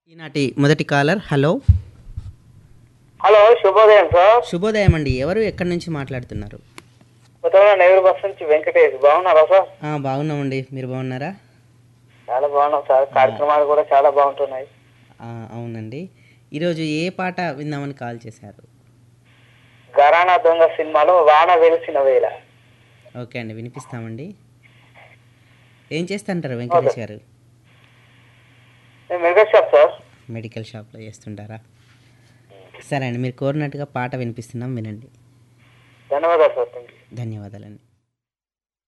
ఈనాటి మొదటి caller hello hello శుభోదయం సార్ శుభోదయం అండి ఎవరు ఎక్కడి నుంచి మాట్లాడుతున్నారు కొత్తగా నెహ్రూ బస్ నుంచి వెంకటేష్ బాగున్నారా సార్ ఆ, బాగున్నామండి మీరు బాగున్నారా చాలా బాగున్నాం సార్ కార్యక్రమాలు కూడా చాలా బాగుంటున్నాయి ఆ, అవునండి ఈరోజు ఏ పాట విందామని కాల్ చేశారు గరానా దొంగ సినిమాలో వాన వెలిసిన వేళ ఓకే అండి వినిపిస్తామండి ఏం చేస్తుంటారు వెంకటేష్ గారు నేను మెగా షాప్ సార్ మెడికల్ షాప్లో చేస్తుంటారా సరే అండి మీరు కోరినట్టుగా పాట వినిపిస్తున్నాం వినండి ధన్యవాదాలు సార్ థ్యాంక్ యూ ధన్యవాదాలండి